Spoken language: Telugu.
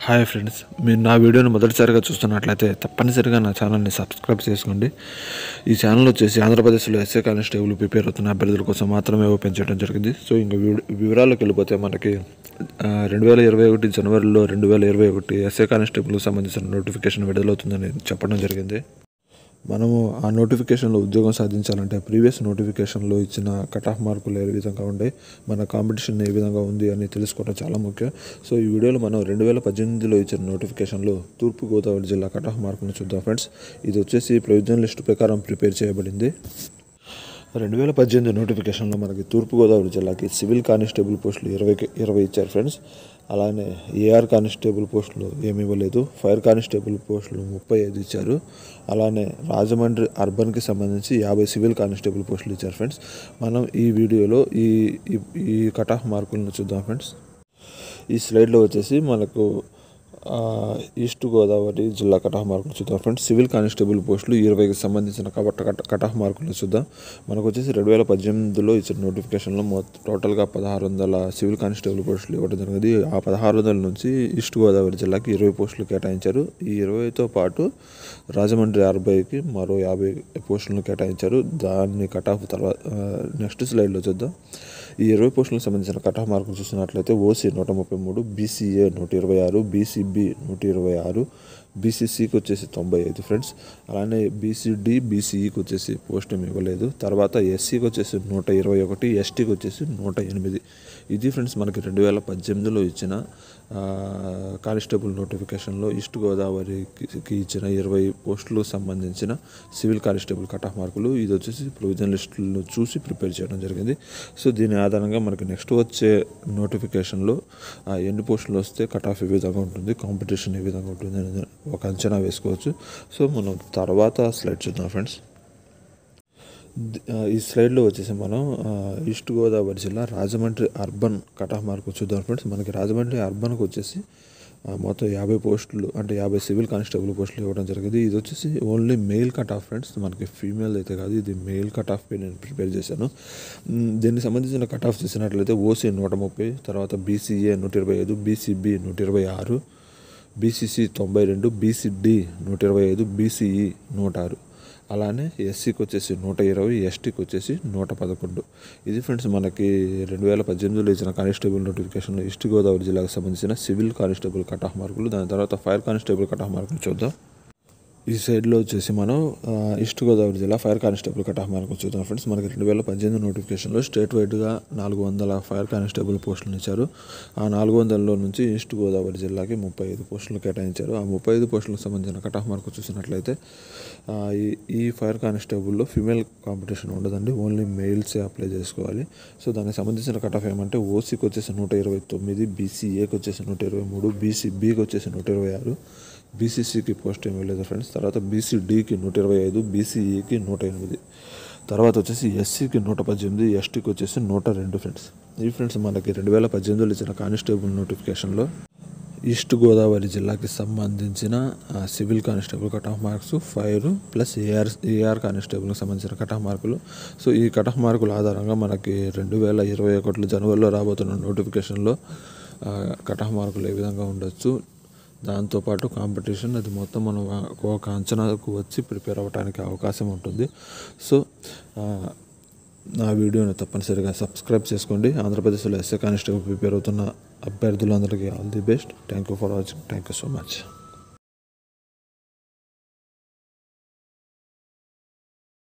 హాయ్ ఫ్రెండ్స్ మీరు నా వీడియోని మొదటిసారిగా చూస్తున్నట్లయితే తప్పనిసరిగా నా ఛానల్ని సబ్స్క్రైబ్ చేసుకోండి ఈ ఛానల్ వచ్చేసి ఆంధ్రప్రదేశ్లో ఎస్ఏ కానిస్టేబుల్ ప్రిపేర్ అవుతున్న అభ్యర్థుల కోసం మాత్రమే ఓపెన్ చేయడం జరిగింది సో ఇంకా వివ- వివరాల్లోకి వెళ్ళిపోతే మనకి రెండు వేల ఇరవై ఒకటి జనవరిలో రెండు వేల ఇరవై ఒకటి ఎస్ఏ కానిస్టేబుల్కి సంబంధించిన నోటిఫికేషన్ విడుదలవుతుందని చెప్పడం జరిగింది మనము ఆ నోటిఫికేషన్లో ఉద్యోగం సాధించాలంటే ప్రీవియస్ నోటిఫికేషన్లో ఇచ్చిన కట్ ఆఫ్ మార్కులు ఏ విధంగా ఉండే మన కాంపిటీషన్ ఏ విధంగా ఉంది అని తెలుసుకోవడం చాలా ముఖ్యం సో ఈ వీడియోలో మనం రెండు వేల పద్దెనిమిదిలో ఇచ్చిన నోటిఫికేషన్లో తూర్పుగోదావరి జిల్లా కట్ ఆఫ్ మార్కులను చూద్దాం ఫ్రెండ్స్ ఇది వచ్చేసి ప్రొవిజన్ లిస్ట్ ప్రకారం ప్రిపేర్ చేయబడింది రెండు వేల పద్దెనిమిది నోటిఫికేషన్లో మనకి తూర్పుగోదావరి జిల్లాకి సివిల్ కానిస్టేబుల్ పోస్టులు ఇరవై ఇరవై ఇచ్చారు ఫ్రెండ్స్ అలానే ఏఆర్ కానిస్టేబుల్ పోస్టులు ఏమి ఇవ్వలేదు ఫైర్ కానిస్టేబుల్ పోస్టులు ముప్పై ఐదు ఇచ్చారు అలానే రాజమండ్రి అర్బన్కి సంబంధించి యాభై సివిల్ కానిస్టేబుల్ పోస్టులు ఇచ్చారు ఫ్రెండ్స్ మనం ఈ వీడియోలో ఈ ఈ- ఈ కట్ ఆఫ్ మార్కులను చూద్దాం ఫ్రెండ్స్ ఈ స్లైడ్లో వచ్చేసి మనకు ఆ, ఈస్ట్ గోదావరి జిల్లా కట్ ఆఫ్ మార్కులు చూద్దాం ఫ్రెండ్స్ సివిల్ కానిస్టేబుల్ పోస్టులు ఇరవైకి సంబంధించిన కట్ కట్ కట్ ఆఫ్ మార్కులు చూద్దాం మనకు వచ్చేసి రెండు వేల పద్దెనిమిదిలో ఇచ్చిన నోటిఫికేషన్లో మొత్తం టోటల్గా పదహారు వందల సివిల్ కానిస్టేబుల్ పోస్టులు ఇవ్వడం జరిగింది ఆ పదహారు వందల నుంచి ఈస్ట్ గోదావరి జిల్లాకి ఇరవై పోస్టులు కేటాయించారు ఈ ఇరవైతో పాటు రాజమండ్రి అరవైకి మరో యాభై పోస్టులను కేటాయించారు దాన్ని కట్ ఆఫ్ తర్వాత నెక్స్ట్ స్లైడ్లో చూద్దాం ఈ ఇరవై పోస్టులకు సంబంధించిన కట్ ఆఫ్ మార్కులు చూసినట్లయితే ఓసీ నూట ముప్పై మూడు బీసీఏ నూట ఇరవై ఆరు బీసీబీ నూట ఇరవై ఆరు బీసీసీకి వచ్చేసి తొంభై ఐదు ఫ్రెండ్స్ అలానే బీసీడి బీసీఈకి వచ్చేసి పోస్ట్ ఏమి ఇవ్వలేదు తర్వాత ఎస్సీకి వచ్చేసి నూట ఇరవై ఒకటి ఎస్టీకి వచ్చేసి నూట ఎనిమిది ఇది ఫ్రెండ్స్ మనకి రెండు వేల పద్దెనిమిదిలో ఇచ్చిన ఆ, కానిస్టేబుల్ నోటిఫికేషన్లో ఈస్ట్ గోదావరికి ఇచ్చిన ఇరవై పోస్టులకు సంబంధించిన సివిల్ కానిస్టేబుల్ కట్ ఆఫ్ మార్కులు ఇది వచ్చేసి ప్రొవిజన్ లిస్టులను చూసి ప్రిపేర్ చేయడం జరిగింది సో దీని ఆధారంగా మనకి నెక్స్ట్ వచ్చే నోటిఫికేషన్లో ఆ, ఎన్ని పోస్టులు వస్తే కట్ ఆఫ్ ఏ విధంగా ఉంటుంది కాంపిటీషన్ ఏ విధంగా ఉంటుంది అనేది ఒక అంచనా వేసుకోవచ్చు సో మనం తర్వాత స్లైడ్ చూద్దాం ఫ్రెండ్స్ ది- ఆ, ఈ స్లైడ్లో వచ్చేసి మనం ఆ, ఈస్ట్ గోదావరి జిల్లా Rajahmundry urban cut off mark చూద్దాం ఫ్రెండ్స్ మనకి రాజమండ్రి అర్బన్కి వచ్చేసి ఆ, మొత్తం యాభై పోస్టులు అంటే యాభై సివిల్ కానిస్టేబుల్ పోస్టులు ఇవ్వడం జరిగింది ఇది వచ్చేసి only male cut off friends మనకి ఫీమేల్ అయితే కాదు ఇది మెయిల్ కట్ ఆఫ్ నేను ప్రిపేర్ చేశాను మ్, దీనికి సంబంధించిన కట్ ఆఫ్ చూసినట్లయితే ఓసీ నూట ముప్పై తర్వాత బీసీఏ నూట ఇరవై ఐదు బీసీబీ నూట ఇరవై ఆరు బీసీసీ తొంభై రెండు బీసీడి నూట ఇరవై ఐదు బీసీఈ నూట ఆరు అలానే ఎస్సీకి వచ్చేసి నూట ఇరవై ఎస్టీకి వచ్చేసి నూట పదకొండు ఇది ఫ్రెండ్స్ మనకి రెండు వేల పద్దెనిమిదిలో ఇచ్చిన కానిస్టేబుల్ నోటిఫికేషన్లో ఈస్ట్ గోదావరి జిల్లాకు సంబంధించిన సివిల్ కానిస్టేబుల్ కట్ ఆఫ్ మార్కులు దాని తర్వాత ఫైర్ కానిస్టేబుల్ కట్ ఆఫ్ మార్కులు చూద్దాం ఈ సైడ్లో వచ్చేసి మనం ఆ, ఈస్ట్ గోదావరి జిల్లా ఫైర్ కానిస్టేబుల్ కట్ ఆఫ్ మార్కులు చూద్దాం ఫ్రెండ్స్ మనకి రెండు వేల పద్దెనిమిది నోటిఫికేషన్లో స్టేట్ వైడ్గా నాలుగు వందల ఫైర్ కానిస్టేబుల్ పోస్టులను ఇచ్చారు ఆ నాలుగు వందలలో నుంచి ఈస్ట్ గోదావరి జిల్లాకి ముప్పై ఐదు పోస్టులు కేటాయించారు ఆ ముప్పై ఐదు పోస్టులకు సంబంధించిన కట్ ఆఫ్ మార్కు చూసినట్లయితే ఆ, ఈ ఈ ఫైర్ కానిస్టేబుల్లో ఫిమేల్ కాంపిటీషన్ ఉండదండి ఓన్లీ మెయిల్సే అప్లై చేసుకోవాలి సో దానికి సంబంధించిన కట్ ఆఫ్ ఏమంటే ఓసీకి వచ్చేసి నూట ఇరవై తొమ్మిది బీసీఏకి వచ్చేసి నూట ఇరవై మూడు బీసీబీకి వచ్చేసి నూట ఇరవై ఆరు బీసీసీకి పోస్ట్ ఏమీ లేదు ఫ్రెండ్స్ తర్వాత బీసీడీకి నూట ఇరవై ఐదు బీసీఈకి నూట ఎనిమిది తర్వాత వచ్చేసి ఎస్సీకి నూట పద్దెనిమిది ఎస్టీకి వచ్చేసి నూట రెండు ఫ్రెండ్స్ ఈ ఫ్రెండ్స్ మనకి రెండు వేల పద్దెనిమిదిలో ఇచ్చిన కానిస్టేబుల్ నోటిఫికేషన్లో ఈస్ట్ గోదావరి జిల్లాకి సంబంధించిన ఆ, civil constable cut off marks fire plus AR AR కానిస్టేబుల్కి సంబంధించిన కట్ ఆఫ్ మార్కులు సో ఈ కట్ ఆఫ్ మార్కుల ఆధారంగా మనకి రెండు వేల ఇరవై ఒకటిలో జనవరిలో రాబోతున్న నోటిఫికేషన్లో ఆ, కట్ ఆఫ్ మార్కులు ఏ విధంగా ఉండొచ్చు దాంతోపాటు కాంపిటీషన్ అది మొత్తం మనం ఒక అంచనాకు వచ్చి ప్రిపేర్ అవ్వడానికి అవకాశం ఉంటుంది సో ఆ, నా వీడియోని తప్పనిసరిగా సబ్స్క్రైబ్ చేసుకోండి ఆంధ్రప్రదేశ్లో ఎస్ఏ కానిస్టేబుల్ ప్రిపేర్ అవుతున్న అభ్యర్థులందరికీ all the best thank you for watching thank you so much